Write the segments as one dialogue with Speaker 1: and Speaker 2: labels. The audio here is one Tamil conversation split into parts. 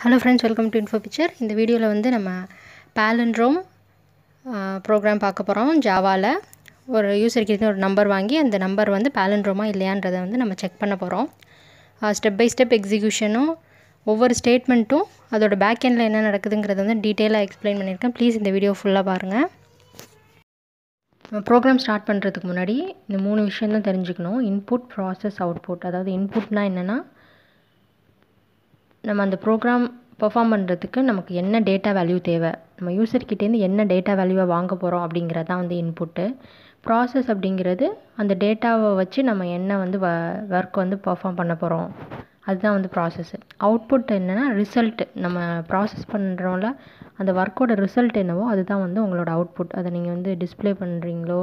Speaker 1: hello friends welcome to info picture இந்த வீடியோவில் வந்து நம்ம பேலண்ட்ரோம் ப்ரோக்ராம் பார்க்க போகிறோம் ஜாவாவில் ஒரு யூசர் கிட்ட ஒரு நம்பர் வாங்கி அந்த நம்பர் வந்து பேலண்ட்ரோமா இல்லையான்றதை வந்து நம்ம செக் பண்ண போகிறோம் ஸ்டெப் பை ஸ்டெப் எக்ஸிக்யூஷனும் ஒவ்வொரு ஸ்டேட்மெண்ட்டும் அதோட பேக் எண்டில் என்ன நடக்குதுங்கிறத வந்து டீட்டெயிலாக எக்ஸ்பிளைன் பண்ணியிருக்கேன் ப்ளீஸ் இந்த வீடியோ ஃபுல்லாக பாருங்கள் ப்ரோக்ராம் ஸ்டார்ட் பண்ணுறதுக்கு முன்னாடி இந்த மூணு விஷயம் தான் தெரிஞ்சுக்கணும் இன்புட் ப்ராசஸ் அவுட்புட் அதாவது இன்புட்னா என்னென்னா நம்ம அந்த ப்ரோக்ராம் பெர்ஃபார்ம் பண்ணுறதுக்கு நமக்கு என்ன டேட்டா வேல்யூ தேவை நம்ம யூசர்கிட்டேருந்து என்ன டேட்டா வேல்யூவை வாங்க போகிறோம் அப்படிங்கிறது தான் வந்து இன்புட்டு ப்ராசஸ் அப்படிங்கிறது அந்த டேட்டாவை வச்சு நம்ம என்ன வந்து வ ஒர்க் வந்து பெர்ஃபார்ம் பண்ண போகிறோம் அதுதான் வந்து ப்ராசஸ்ஸு அவுட்புட் என்னென்னா ரிசல்ட்டு நம்ம ப்ராசஸ் பண்ணுறோம்ல அந்த ஒர்க்கோட ரிசல்ட் என்னவோ அதுதான் வந்து உங்களோட அவுட்புட் அதை நீங்கள் வந்து டிஸ்பிளே பண்ணுறீங்களோ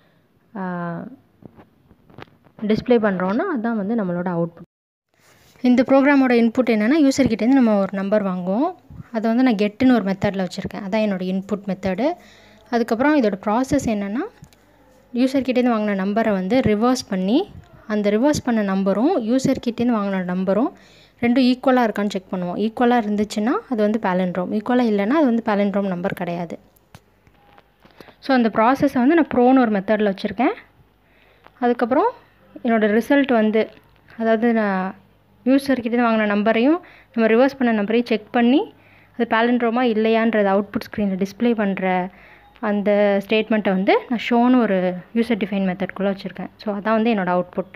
Speaker 1: டிஸ்பிளே பண்ணுறோன்னா அதுதான் வந்து நம்மளோட அவுட்புட் இந்த ப்ரோக்ராமோட இன்புட் என்னென்னா யூசர்கிட்டேருந்து நம்ம ஒரு நம்பர் வாங்குவோம் அதை வந்து நான் கெட்டுன்னு ஒரு மெத்தடில் வச்சுருக்கேன் அதான் என்னோடய இன்புட் மெத்தடு அதுக்கப்புறம் இதோட ப்ராசஸ் என்னென்னா யூசர்கிட்டேருந்து வாங்கின நம்பரை வந்து ரிவர்ஸ் பண்ணி அந்த ரிவர்ஸ் பண்ண நம்பரும் யூசர்கிட்டேருந்து வாங்கின நம்பரும் ரெண்டும் ஈக்குவலாக இருக்கான்னு செக் பண்ணுவோம் ஈக்குவலாக இருந்துச்சுன்னா அது வந்து பேலண்ட்ரோம் ஈக்குவலாக இல்லைன்னா அது வந்து பேலண்ட்ரோம் நம்பர் கிடையாது ஸோ அந்த ப்ராசஸை வந்து நான் ப்ரோன்னு ஒரு மெத்தடில் வச்சுருக்கேன் அதுக்கப்புறம் என்னோடய ரிசல்ட் வந்து அதாவது நான் யூசர்கிட்ட வாங்கின நம்பரையும் நம்ம ரிவர்ஸ் பண்ண நம்பரையும் செக் பண்ணி அது பேலண்ட்ரோமா இல்லையான்றது அவுட்புட் ஸ்க்ரீனில் டிஸ்பிளே பண்ணுற அந்த ஸ்டேட்மெண்ட்டை வந்து நான் ஷோன்னு ஒரு யூசர் டிஃபைன் மெத்தட்குள்ளே வச்சுருக்கேன் ஸோ அதான் வந்து என்னோடய அவுட்புட்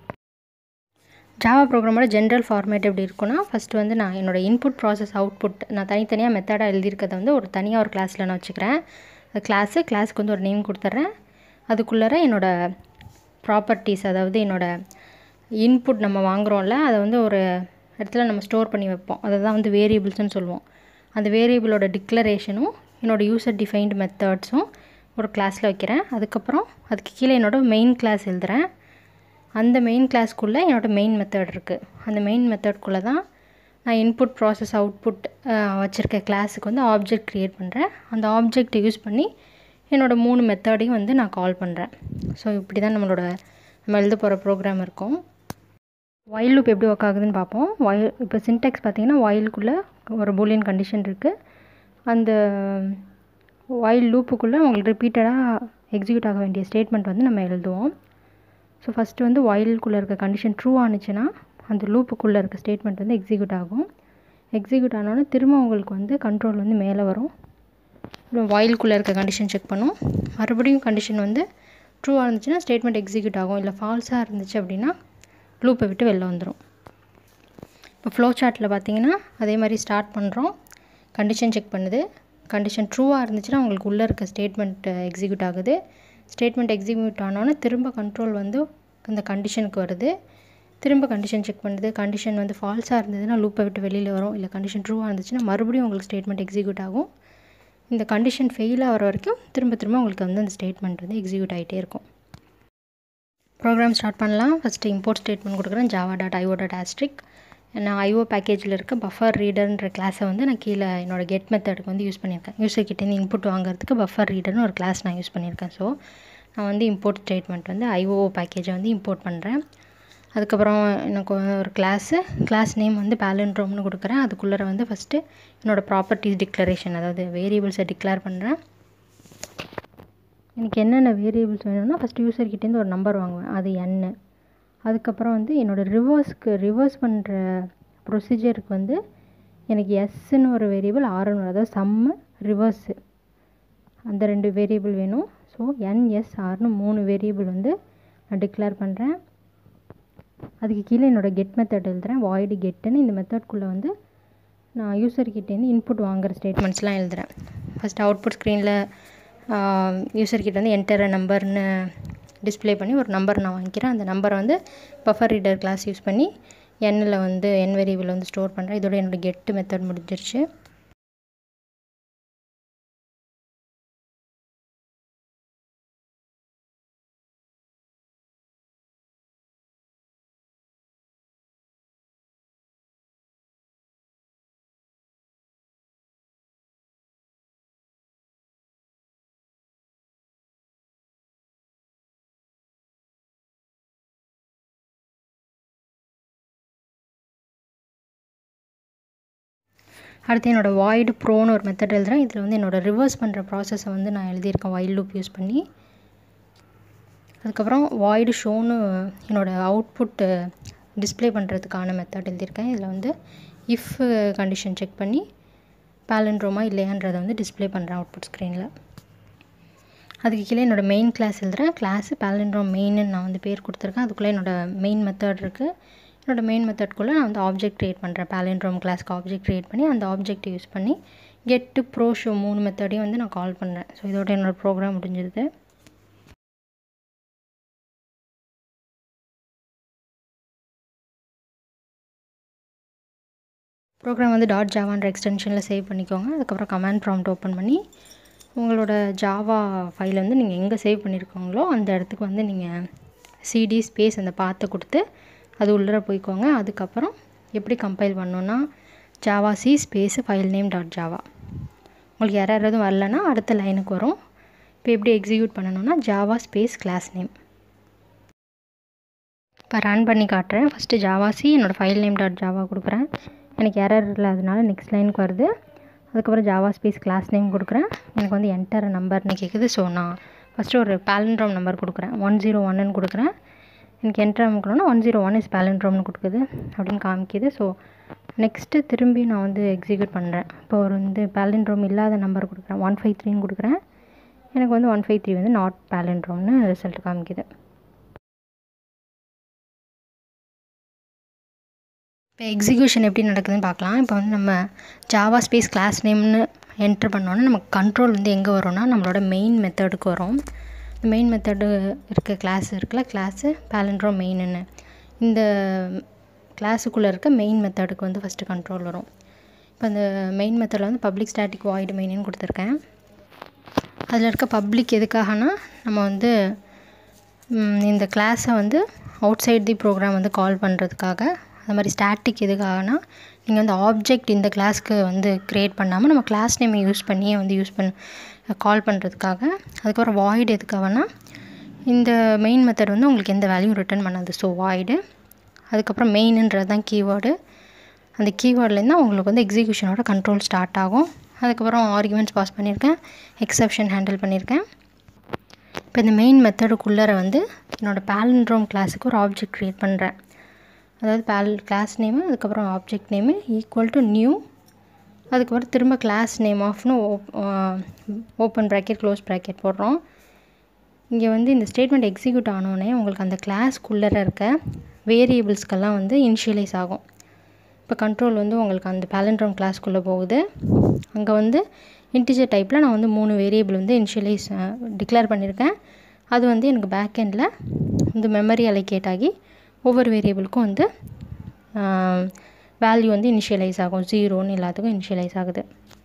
Speaker 1: ஜாவா ப்ரோக்ராமோட ஜென்ரல் ஃபார்மேட் எப்படி இருக்குன்னா ஃபஸ்ட்டு வந்து நான் என்னோடய இன்புட் ப்ராசஸ் அவுட்புட் நான் தனித்தனியாக மெத்தடாக எழுதியிருக்கிறத வந்து ஒரு தனியாக ஒரு கிளாஸில் நான் வச்சுக்கிறேன் அந்த கிளாஸு கிளாஸுக்கு வந்து ஒரு நேம் கொடுத்துட்றேன் அதுக்குள்ளார என்னோடய ப்ராப்பர்ட்டிஸ் அதாவது என்னோடய இன்புட் நம்ம வாங்குகிறோம்ல அதை வந்து ஒரு இடத்துல நம்ம ஸ்டோர் பண்ணி வைப்போம் அதை தான் வந்து வேரியபிள்ஸ்னு சொல்லுவோம் அந்த வேரியபிளோட டிக்ளரேஷனும் என்னோடய யூசர் டிஃபைன்டு மெத்தட்ஸும் ஒரு கிளாஸில் வைக்கிறேன் அதுக்கப்புறம் அதுக்கு கீழே என்னோடய மெயின் கிளாஸ் எழுதுகிறேன் அந்த மெயின் கிளாஸ்க்குள்ளே என்னோடய மெயின் மெத்தட் இருக்குது அந்த மெயின் மெத்தட்குள்ளே தான் நான் இன்புட் ப்ராசஸ் அவுட்புட் வச்சுருக்க கிளாஸுக்கு வந்து ஆப்ஜெக்ட் க்ரியேட் பண்ணுறேன் அந்த ஆப்ஜெக்டை யூஸ் பண்ணி என்னோடய மூணு மெத்தடையும் வந்து நான் கால் பண்ணுறேன் ஸோ இப்படி தான் நம்மளோட நம்ம எழுத போகிற ப்ரோக்ராம் இருக்கும் ஒயில் லூப் எப்படி ஒர்க் ஆகுதுன்னு பார்ப்போம் ஒயில் இப்போ சின்டெக்ஸ் பார்த்திங்கன்னா ஒயிலுக்குள்ளே ஒரு பூலியன் கண்டிஷன் இருக்குது அந்த ஒயில் லூப்புக்குள்ளே உங்களுக்கு ரிப்பீட்டடாக எக்ஸிக்யூட் ஆக வேண்டிய ஸ்டேட்மெண்ட் வந்து நம்ம எழுதுவோம் ஸோ ஃபஸ்ட்டு வந்து ஒயிலுக்குள்ளே இருக்க கண்டிஷன் ட்ரூ ஆனிச்சுன்னா அந்த லூப்புக்குள்ளே இருக்க ஸ்டேட்மெண்ட் வந்து எக்ஸிக்யூட் ஆகும் எக்ஸிக்யூட் ஆனோடனே திரும்ப உங்களுக்கு வந்து கண்ட்ரோல் வந்து மேலே வரும் ஒயிலுக்குள்ளே இருக்க கண்டிஷன் செக் பண்ணும் மறுபடியும் கண்டிஷன் வந்து ட்ரூவாக இருந்துச்சுன்னா ஸ்டேட்மெண்ட் எக்ஸிக்யூட் ஆகும் இல்லை ஃபால்ஸாக இருந்துச்சு அப்படின்னா லூப்பை விட்டு வெளில வந்துடும் இப்போ ஃப்ளோ சார்ட்டில் பார்த்தீங்கன்னா அதே மாதிரி ஸ்டார்ட் பண்ணுறோம் கண்டிஷன் செக் பண்ணுது கண்டிஷன் ட்ரூவாக இருந்துச்சுன்னா உங்களுக்கு உள்ளே இருக்க ஸ்டேட்மெண்ட் எக்ஸிக்யூட் ஆகுது ஸ்டேட்மெண்ட் எக்ஸிக்யூட் ஆனோன்னே திரும்ப கண்ட்ரோல் வந்து அந்த கண்டிஷனுக்கு வருது திரும்ப கண்டிஷன் செக் பண்ணுது கண்டிஷன் வந்து ஃபால்ஸாக இருந்ததுன்னா லூப்பை விட்டு வெளியில் வரும் இல்லை கண்டிஷன் ட்ரூவாக இருந்துச்சுன்னா மறுபடியும் உங்களுக்கு ஸ்டேட்மெண்ட் எக்ஸிக்யூட் ஆகும் இந்த கண்டிஷன் ஃபெயில் ஆகிற வரைக்கும் திரும்ப திரும்ப உங்களுக்கு வந்து அந்த ஸ்டேட்மெண்ட் வந்து எக்ஸிக்யூட் ஆகிட்டே இருக்கும் ப்ரோக்ராம் ஸ்டார்ட் பண்ணலாம் ஃபஸ்ட்டு இம்போர்ட் ஸ்டேட்மெண்ட் கொடுக்குறேன் Java dot IO dot asterisk நான் ஐஓ பேக்கேஜில் இருக்க பஃபர் ரீடர்ன்ற கிளாஸை வந்து நான் கீழே என்னோடய கெட் மெத்தடுக்கு வந்து யூஸ் பண்ணியிருக்கேன் யூசர் கிட்டேருந்து இன்புட் வாங்குறதுக்கு பஃபர் ரீடர்னு ஒரு கிளாஸ் நான் யூஸ் பண்ணியிருக்கேன் ஸோ நான் வந்து இம்போர்ட் ஸ்டேட்மெண்ட் வந்து ஐஓ பேக்கேஜை வந்து இம்போர்ட் பண்ணுறேன் அதுக்கப்புறம் எனக்கு ஒரு கிளாஸு கிளாஸ் நேம் வந்து பேலண்ட்ரோம்னு கொடுக்குறேன் அதுக்குள்ளே வந்து ஃபஸ்ட்டு என்னோடய ப்ராப்பர்ட்டிஸ் டிக்ளரேஷன் அதாவது வேரியபிள்ஸை டிக்ளேர் பண்ணுறேன் எனக்கு என்னென்ன வேரியபிள்ஸ் வேணும்னா ஃபஸ்ட்டு யூசர்கிட்டேருந்து ஒரு நம்பர் வாங்குவேன் அது என்ன அதுக்கப்புறம் வந்து என்னோடய ரிவர்ஸ்க்கு ரிவர்ஸ் பண்ணுற ப்ரொசீஜருக்கு வந்து எனக்கு எஸ்ன்னு ஒரு வேரியபிள் ஆர்னு அதாவது சம்மு ரிவர்ஸு அந்த ரெண்டு வேரியபிள் வேணும் ஸோ என்எஸ்ஆர்னு மூணு வேரியபிள் வந்து நான் டிக்ளேர் பண்ணுறேன் அதுக்கு கீழே என்னோடய கெட் மெத்தட் எழுதுகிறேன் வாய்டு கெட்டுன்னு இந்த மெத்தட்குள்ளே வந்து நான் யூசர்கிட்டேருந்து இன்புட் வாங்குகிற ஸ்டேட்மெண்ட்ஸ்லாம் எழுதுகிறேன் ஃபஸ்ட் அவுட்புட் ஸ்க்ரீனில் யூசர்கிட்ட வந்து என்டர் நம்பர்னு டிஸ்பிளே பண்ணி ஒரு நம்பர் நான் வாங்கிக்கிறேன் அந்த நம்பரை வந்து பஃபர் ரீடர் கிளாஸ் யூஸ் பண்ணி எண்ணில் வந்து என் வேரியபிள் வந்து ஸ்டோர் பண்ணுறேன் இதோட என்னோடய கெட்டு மெத்தட் முடிஞ்சிருச்சு அடுத்து என்னோடய வாய்டு ப்ரோன்னு ஒரு மெத்தட் எழுதுகிறேன் இதில் வந்து என்னோடய ரிவர்ஸ் பண்ணுற ப்ராசஸை வந்து நான் எழுதியிருக்கேன் வைல் லூப் யூஸ் பண்ணி அதுக்கப்புறம் வாய்டு ஷோன்னு என்னோடய அவுட்புட்டு டிஸ்பிளே பண்ணுறதுக்கான மெத்தட் எழுதியிருக்கேன் இதில் வந்து இஃப் கண்டிஷன் செக் பண்ணி பேலண்ட்ரோமா இல்லையான்றதை வந்து டிஸ்பிளே பண்ணுறேன் அவுட்புட் ஸ்க்ரீனில் அதுக்கு கீழே என்னோடய மெயின் கிளாஸ் எழுதுகிறேன் கிளாஸு பேலண்ட்ரோம் மெயின்னு நான் வந்து பேர் கொடுத்துருக்கேன் அதுக்குள்ளே என்னோடய மெயின் மெத்தட் இருக்குது என்னோடய மெயின் மெத்தட்குள்ளே நான் வந்து ஆப்ஜெக்ட் க்ரியேட் பண்ணுறேன் பேலண்ட்ரோம் கிளாஸ்க்கு ஆப்ஜெக்ட் க்ரியேட் பண்ணி அந்த ஆப்ஜெக்ட் யூஸ் பண்ணி கெட்டு ப்ரோ ஷோ மூணு மெத்தடையும் வந்து நான் கால் பண்ணுறேன் ஸோ இதோட என்னோடய ப்ரோக்ராம் முடிஞ்சிருது ப்ரோக்ராம் வந்து டாட் ஜாவான்ற எக்ஸ்டென்ஷனில் சேவ் பண்ணிக்கோங்க அதுக்கப்புறம் கமாண்ட் ப்ராம்ப்ட் ஓப்பன் பண்ணி உங்களோட ஜாவா ஃபைல் வந்து நீங்கள் எங்கே சேவ் பண்ணியிருக்கீங்களோ அந்த இடத்துக்கு வந்து நீங்கள் சிடி ஸ்பேஸ் அந்த பாத்தை கொடுத்து அது உள்ளே போய்க்கோங்க அதுக்கப்புறம் எப்படி கம்பைல் பண்ணோன்னா Java C space file name dot Java உங்களுக்கு யாராவது எதுவும் வரலன்னா அடுத்த லைனுக்கு வரும் இப்போ எப்படி எக்ஸிக்யூட் பண்ணணும்னா ஜாவா ஸ்பேஸ் கிளாஸ் நேம் இப்போ ரன் பண்ணி காட்டுறேன் ஃபஸ்ட்டு ஜாவா சி என்னோடய ஃபைல் நேம் டாட் ஜாவா கொடுக்குறேன் எனக்கு எரர் இல்லை அதனால நெக்ஸ்ட் லைனுக்கு வருது அதுக்கப்புறம் ஜாவா ஸ்பேஸ் கிளாஸ் நேம் கொடுக்குறேன் எனக்கு வந்து என்டர் நம்பர்னு கேட்குது ஸோ நான் ஃபஸ்ட்டு ஒரு பேலண்ட்ரோம் நம்பர் கொடுக்குறேன் ஒன் ஜீரோ ஒன்னு கொடுக்குறேன் எனக்கு என்டர் அமுக்கணும்னா ஒன் ஜீரோ ஒன் இஸ் பேலண்ட்ரோம்னு கொடுக்குது அப்படின்னு காமிக்குது ஸோ நெக்ஸ்ட்டு திரும்பி நான் வந்து எக்ஸிக்யூட் பண்ணுறேன் இப்போ ஒரு வந்து பேலண்ட்ரோம் இல்லாத நம்பர் கொடுக்குறேன் ஒன் ஃபைவ் த்ரீன்னு கொடுக்குறேன் எனக்கு வந்து ஒன் ஃபைவ் த்ரீ வந்து நாட் பேலண்ட்ரோம்னு ரிசல்ட் காமிக்குது இப்போ எக்ஸிக்யூஷன் எப்படி நடக்குதுன்னு பார்க்கலாம் இப்போ வந்து நம்ம ஜாவா ஸ்பேஸ் கிளாஸ் நேம்னு என்ட்ரு பண்ணோன்னா நமக்கு கண்ட்ரோல் வந்து எங்கே வரும்னா நம்மளோட மெயின் மெத்தடுக்கு வரும் மெயின் மெத்தடு இருக்க கிளாஸ் இருக்குல்ல கிளாஸு பேலண்ட்ரோ மெயின்னு இந்த கிளாஸுக்குள்ளே இருக்க மெயின் மெத்தடுக்கு வந்து ஃபஸ்ட்டு கண்ட்ரோல் வரும் இப்போ அந்த மெயின் மெத்தடில் வந்து பப்ளிக் ஸ்டாட்டிக் வாய்டு மெயின்னு கொடுத்துருக்கேன் அதில் இருக்க பப்ளிக் எதுக்காகனா நம்ம வந்து இந்த கிளாஸை வந்து அவுட் சைட் தி ப்ரோக்ராம் வந்து கால் பண்ணுறதுக்காக அது மாதிரி ஸ்டாட்டிக் எதுக்காகனா நீங்கள் வந்து ஆப்ஜெக்ட் இந்த கிளாஸ்க்கு வந்து க்ரியேட் பண்ணாமல் நம்ம கிளாஸ் நேமை யூஸ் பண்ணியே வந்து யூஸ் பண்ண கால் பண்ணுறதுக்காக அதுக்கப்புறம் வாய்டு எதுக்காகனா இந்த மெயின் மெத்தட் வந்து உங்களுக்கு எந்த வேல்யூ ரிட்டர்ன் பண்ணாது ஸோ வாய்டு அதுக்கப்புறம் மெயின்ன்றது தான் கீவேர்டு அந்த கீவேர்ட்லேருந்து உங்களுக்கு வந்து எக்ஸிக்யூஷனோட கண்ட்ரோல் ஸ்டார்ட் ஆகும் அதுக்கப்புறம் ஆர்குமெண்ட்ஸ் பாஸ் பண்ணியிருக்கேன் எக்ஸப்ஷன் ஹேண்டில் பண்ணியிருக்கேன் இப்போ இந்த மெயின் மெத்தடுக்குள்ளே வந்து என்னோடய பேலண்ட்ரோம் கிளாஸுக்கு ஒரு ஆப்ஜெக்ட் க்ரியேட் பண்ணுறேன் அதாவது பேல் கிளாஸ் நேமு அதுக்கப்புறம் object name equal to new அதுக்கப்புறம் திரும்ப கிளாஸ் நேம் ஆஃப்னு ஓப்பன் ப்ராக்கெட் க்ளோஸ் ப்ராக்கெட் போடுறோம் இங்கே வந்து இந்த ஸ்டேட்மெண்ட் எக்ஸிக்யூட் ஆனோடனே உங்களுக்கு அந்த கிளாஸ்க்குள்ளே இருக்க வேரியபிள்ஸ்க்கெல்லாம் வந்து இனிஷியலைஸ் ஆகும் இப்போ கண்ட்ரோல் வந்து உங்களுக்கு அந்த பேலண்ட்ரோம் கிளாஸ்க்குள்ளே போகுது அங்கே வந்து இன்டிஜர் டைப்பில் நான் வந்து மூணு வேரியபிள் வந்து இனிஷியலைஸ் டிக்ளேர் பண்ணியிருக்கேன் அது வந்து எனக்கு பேக் எண்டில் வந்து மெமரி அலோகேட் ஆகி ஒவ்வொரு வேரியபிளுக்கும் வந்து வேல்யூ வந்து இனிஷியலைஸ் ஆகும் ஜீரோன்னு எல்லாத்துக்கும் இனிஷியலைஸ் ஆகுது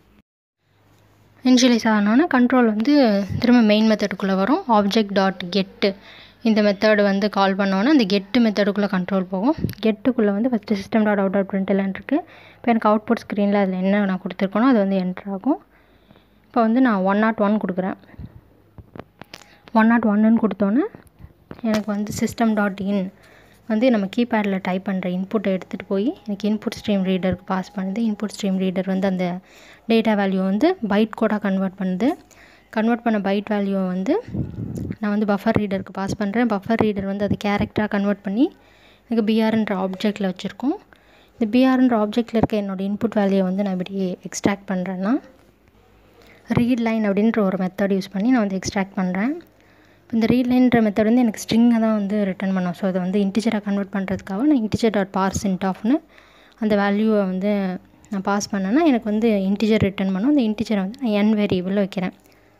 Speaker 1: இனிஷியலைஸ் ஆனோன்னா கண்ட்ரோல் வந்து திரும்ப மெயின் மெத்தடுக்குள்ளே வரும் ஆப்ஜெக்ட் டாட் கெட்டு இந்த மெத்தடு வந்து கால் பண்ணோன்னா அந்த கெட்டு மெத்தடுக்குள்ளே கண்ட்ரோல் போகும் கெட்டுக்குள்ளே வந்து first system dot out dot பிரிண்ட்லாம் இருக்குது இப்போ எனக்கு அவுட்புட் ஸ்க்ரீனில் அதில் என்ன நான் கொடுத்துருக்கேனோ அது வந்து என்ட்ரு ஆகும் இப்போ வந்து நான் ஒன் நாட் ஒன் கொடுக்குறேன் ஒன் நாட் ஒன்னுன்னு கொடுத்தோன்னே எனக்கு வந்து சிஸ்டம் டாட் இன் வந்து நம்ம கீபேடில் டைப் பண்ணுற இன்புட்டை எடுத்துகிட்டு போய் எனக்கு இன்புட் ஸ்ட்ரீம் ரீடருக்கு பாஸ் பண்ணுது இன்புட் ஸ்ட்ரீம் ரீடர் வந்து அந்த டேட்டா வேல்யூ வந்து பைட் கோடாக கன்வெர்ட் பண்ணுது கன்வெர்ட் பண்ண பைட் வேல்யூவை வந்து நான் வந்து பஃபர் ரீடருக்கு பாஸ் பண்ணுறேன் பஃபர் ரீடர் வந்து அது கேரக்டராக கன்வெர்ட் பண்ணி எனக்கு பிஆர்ன்ற ஆப்ஜெக்டில் வச்சுருக்கோம் இந்த பிஆர்ன்ற ஆப்ஜெக்டில் இருக்க என்னோடய இன்புட் வேல்யூவை வந்து நான் எப்படி எக்ஸ்ட்ராக்ட் பண்ணுறேன்னா ரீட் லைன் அப்படின்ற ஒரு மெத்தட் யூஸ் பண்ணி நான் வந்து எக்ஸ்ட்ராக்ட் பண்ணுறேன் இப்போ இந்த ரீட் லைன்ற மெத்தட் வந்து எனக்கு ஸ்ட்ரிங்கை தான் வந்து ரிட்டர்ன் பண்ணும் ஸோ அதை வந்து இன்டிஜராக கன்வெர்ட் பண்ணுறதுக்காக நான் இன்டிஜர் டாட் பார்ஸ் இன்ட் ஆஃப்னு அந்த வேல்யூவை வந்து நான் பாஸ் பண்ணேன்னா எனக்கு வந்து இன்டிஜர் ரிட்டர்ன் பண்ணும் அந்த இன்டிஜரை வந்து நான் என் வேரியபிளில் வைக்கிறேன்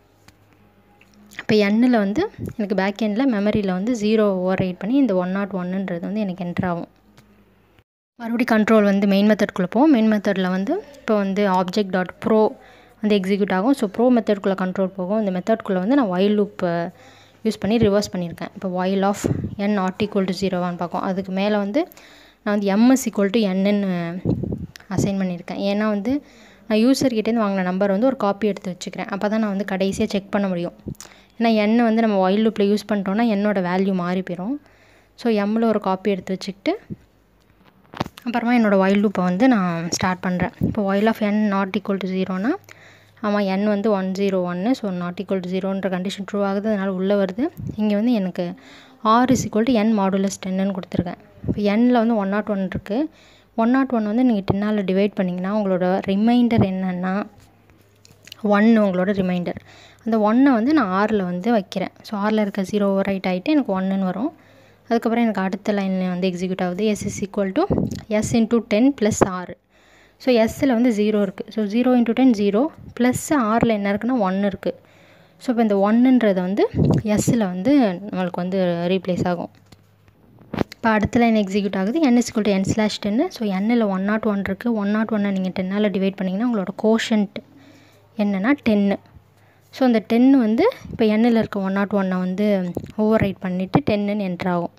Speaker 1: இப்போ எண்ணில் வந்து எனக்கு பேக் எண்டில் மெமரியில் வந்து ஜீரோ ஓவர் ரைட் பண்ணி இந்த ஒன் நாட் ஒன்னுன்றது வந்து எனக்கு என்ட்ரு ஆகும் மறுபடியும் கண்ட்ரோல் வந்து மெயின் மெத்தட்குள்ளே போகும் மெயின் மெத்தடில் வந்து இப்போ வந்து ஆப்ஜெக்ட் டாட் ப்ரோ வந்து எக்ஸிக்யூட் ஆகும் ஸோ ப்ரோ மெத்தட்குள்ளே கண்ட்ரோல் போகும் இந்த மெத்தட்குள்ளே வந்து நான் ஒயில் லூப் யூஸ் பண்ணி ரிவர்ஸ் பண்ணியிருக்கேன் இப்போ while of N not equal to ஜீரோவான்னு பார்க்கும் அதுக்கு மேலே வந்து நான் வந்து எம்எஸ் ஈக்குவல் டு என்னன்னு அசைன் பண்ணியிருக்கேன் ஏன்னா வந்து நான் யூசர்கிட்டேருந்து வாங்கின நம்பர் வந்து ஒரு காப்பி எடுத்து வச்சுக்கிறேன் அப்போ தான் நான் வந்து கடைசியாக செக் பண்ண முடியும் ஏன்னா எண்ணை வந்து நம்ம ஒயில் லூப்பில் யூஸ் பண்ணிட்டோன்னா என்னோடய வேல்யூ மாறி போயிடும் ஸோ எம்மில் ஒரு காப்பி எடுத்து வச்சுக்கிட்டு அப்புறமா என்னோடய ஒயில் லூப்பை வந்து நான் ஸ்டார்ட் பண்ணுறேன் இப்போ while of N not equal to ஜீரோனா ஆமாம் என் வந்து ஒன் ஜீரோ ஒன்று ஸோ நாட் ஈக்குவல் டு ஜீரோன்ற கண்டிஷன் ட்ரூ ஆகுது அதனால் உள்ளே வருது இங்கே வந்து எனக்கு R is equal to N modulus டென்னு கொடுத்துருக்கேன் இப்போ எண்ணில் வந்து ஒன் நாட் ஒன் இருக்குது ஒன் நாட் ஒன் வந்து நீங்கள் டென்னால் டிவைட் பண்ணிங்கன்னா உங்களோட ரிமைண்டர் என்னென்னா ஒன்று உங்களோட ரிமைண்டர் அந்த ஒன்றை வந்து நான் ஆறில் வந்து வைக்கிறேன் ஸோ ஆறில் இருக்க ஜீரோ ரைட் ஆகிட்டு எனக்கு ஒன்றுன்னு வரும் அதுக்கப்புறம் எனக்கு அடுத்த லைனில் வந்து எக்ஸிக்யூட் ஆகுது S is equal to S into ten plus R so எஸ்ஸில் வந்து ஜீரோ இருக்குது so zero into ten zero plus ஆறில் என்ன இருக்குன்னா ஒன்று இருக்குது ஸோ இப்போ இந்த ஒன்றுன்றது வந்து எஸ்ஸில் வந்து நம்மளுக்கு வந்து ரீப்ளேஸ் ஆகும் இப்போ அடுத்த லைன் எக்ஸிக்யூட் ஆகுது N is equal to N slash டென்னு ஸோ எண்ணில் ஒன் நாட் ஒன் இருக்குது ஒன் நாட் ஒன்னை நீங்கள் டென்னால் டிவைட் பண்ணிங்கன்னா உங்களோட கோஷன்ட் என்னென்னா டென்னு ஸோ அந்த டென்னு வந்து இப்போ எண்ணில் இருக்க ஒன் நாட் ஒன்னை வந்து ஓவர் ரைட் பண்ணிவிட்டு டென்னுன்னு என்ட்ரு ஆகும்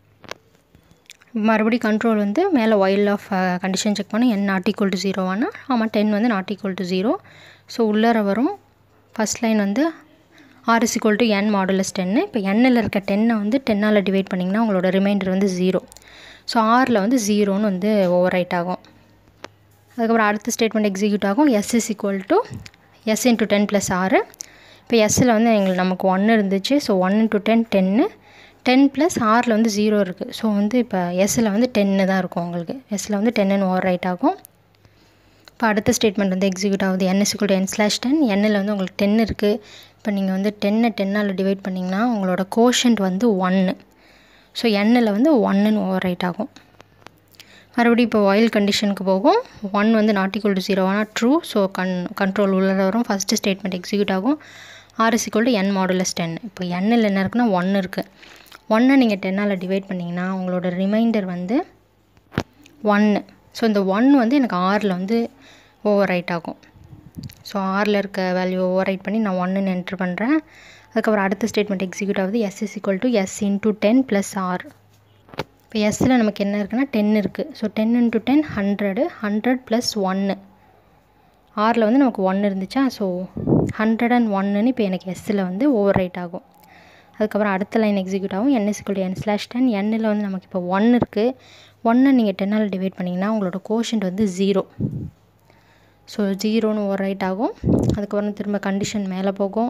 Speaker 1: மறுபடியும் கண்ட்ரோல் வந்து மேலே ஒயில் ஆஃப் கண்டிஷன் செக் பண்ணி என் நாட் ஈக்குவல் டு ஜீரோவானா ஆமாம் டென் வந்து not equal to zero so உள்ளார வரும் ஃபஸ்ட் லைன் வந்து R is equal to N modulus டென்னு இப்போ எண்ணில் இருக்க டென்னை வந்து டென்னால் டிவைட் பண்ணிங்கன்னா உங்களோட ரிமைண்டர் வந்து ஜீரோ ஸோ ஆறில் வந்து ஜீரோன்னு வந்து ஓவர் ரைட் ஆகும் அதுக்கப்புறம் அடுத்த ஸ்டேட்மெண்ட் எக்ஸிக்யூட் ஆகும் S is equal to S into ten plus R இப்போ எஸ்ஸில் வந்து எங்களுக்கு நமக்கு ஒன்று இருந்துச்சு ஸோ ஒன் இன்ட்டு டென் டென்னு டென் ப்ளஸ் ஆறில் வந்து ஜீரோ இருக்குது ஸோ வந்து இப்போ எஸ்ஸில் வந்து டென்னு தான் இருக்கும் உங்களுக்கு எஸ்ஸில் வந்து டென்னு ஓவர் ரைட் ஆகும் இப்போ அடுத்த ஸ்டேட்மெண்ட் வந்து எக்ஸிக்யூட் ஆகுது N is N slash ten எண்ணில் வந்து உங்களுக்கு டென் இருக்குது இப்போ நீங்கள் வந்து டென்னை டென்னால் டிவைட் பண்ணிங்கன்னா உங்களோட கோஷன்ட் வந்து ஒன்று ஸோ எண்ணில் வந்து ஒன்றுன்னு ஓவர் ரைட் ஆகும் மறுபடியும் இப்போ ஒயில் கண்டிஷனுக்கு போகும் ஒன் வந்து நாட் ஈக்குவல் டு ஜீரோ ஆனால் ட்ரூ ஸோ கன் கண்ட்ரோல் உள்ள வரும் ஃபஸ்ட்டு ஸ்டேட்மெண்ட் எக்ஸிக்யூட் ஆகும் R is equal to N modulus ten இப்போ எண்ணில் என்ன இருக்குன்னா ஒன்று இருக்குது ஒன்றை நீங்கள் டென்னால் டிவைட் பண்ணிங்கன்னா உங்களோட ரிமைண்டர் வந்து ஒன்று ஸோ இந்த ஒன் வந்து எனக்கு ஆறில் வந்து ஓவர் ரைட் ஆகும் ஸோ ஆறில் இருக்க வேல்யூ ஓவர் ரைட் பண்ணி நான் ஒன்றுன்னு என்ட்ரு பண்ணுறேன் அதுக்கப்புறம் அடுத்த ஸ்டேட்மெண்ட் எக்ஸிக்யூட் ஆகுது S is equal to S into ten plus R இப்போ எஸ்ஸில் நமக்கு என்ன இருக்குன்னா டென் இருக்குது so ten into ten hundred hundred plus ஒன்று ஆறில் வந்து நமக்கு ஒன்று இருந்துச்சா ஸோ ஹண்ட்ரட் அண்ட் ஒன்றுன்னு இப்போ எனக்கு எஸ்ஸில் வந்து ஓவர் ரைட் ஆகும் அதுக்கப்புறம் அடுத்த லைன் எக்ஸிக்யூட் ஆகும் என் இஸ்குல் என் ஸ்லாஷ் டென் எண்ணில் வந்து நமக்கு இப்போ ஒன் இருக்குது ஒன்னை நீங்கள் டென்னால் டிவைட் பண்ணிங்கன்னா உங்களோட கோஷன்ட் வந்து ஜீரோ ஸோ ஜீரோன்னு ஓவர் ரைட் ஆகும் அதுக்கப்புறம் திரும்ப கண்டிஷன் மேலே போகும்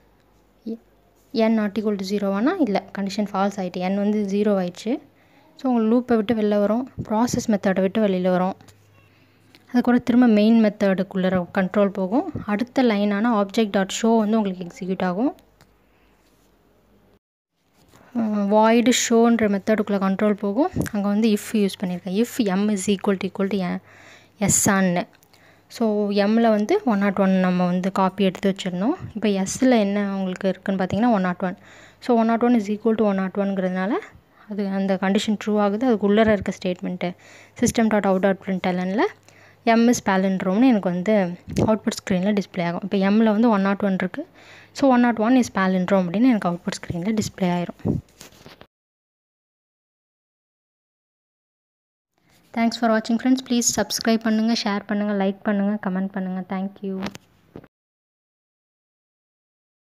Speaker 1: என் நாட் ஈக்குவல் டு ஜீரோவானா இல்லை கண்டிஷன் ஃபால்ஸ் ஆகிட்டு என் வந்து ஜீரோ ஆயிடுச்சு ஸோ உங்களுக்கு லூப்பை விட்டு வெளில வரும் ப்ராசஸ் மெத்தடை விட்டு வெளியில் வரும் அதுக்கப்புறம் திரும்ப மெயின் மெத்தடுக்குள்ளே கண்ட்ரோல் போகும் அடுத்த லைனான ஆப்ஜெக்ட் டாட் ஷோ வந்து உங்களுக்கு எக்ஸிக்யூட் ஆகும் வாய்டு ஷோன்ற மெத்தடுக்குள்ளே கண்ட்ரோல் போகும் அங்கே வந்து இஃப் யூஸ் பண்ணியிருக்கேன் if M is equal to equal to S ஆன்னு ஸோ எம்மில் வந்து ஒன் நாட் ஒன் நம்ம வந்து காப்பி எடுத்து வச்சிடணும் இப்போ எஸ்ஸில் என்ன உங்களுக்கு இருக்குதுன்னு பார்த்தீங்கன்னா one naught one so one naught one is equal to one naught ஒன்ங்கிறதுனால அது அந்த கண்டிஷன் ட்ரூ ஆகுது அதுக்குள்ளே இருக்க statement system dot out dot print எலனில் எம்எஸ் பேலண்ட்ரோம்னு எனக்கு வந்து அவுட்புட் ஸ்க்ரீனில் டிஸ்பிளே ஆகும் இப்போ எம்மில் வந்து ஒன் நாட் ஒன் இருக்குது so one naught one is palindrome அப்படின்னு எனக்கு அவுட்புட் ஸ்க்ரீனில் டிஸ்பிளே ஆயிரும் தேங்க்ஸ் ஃபார் வாட்சிங் ஃப்ரெண்ட்ஸ் ப்ளீஸ் சப்ஸ்கிரைப் பண்ணுங்கள் ஷேர் பண்ணுங்கள் லைக் பண்ணுங்கள் கமெண்ட் பண்ணுங்கள் தேங்க்யூ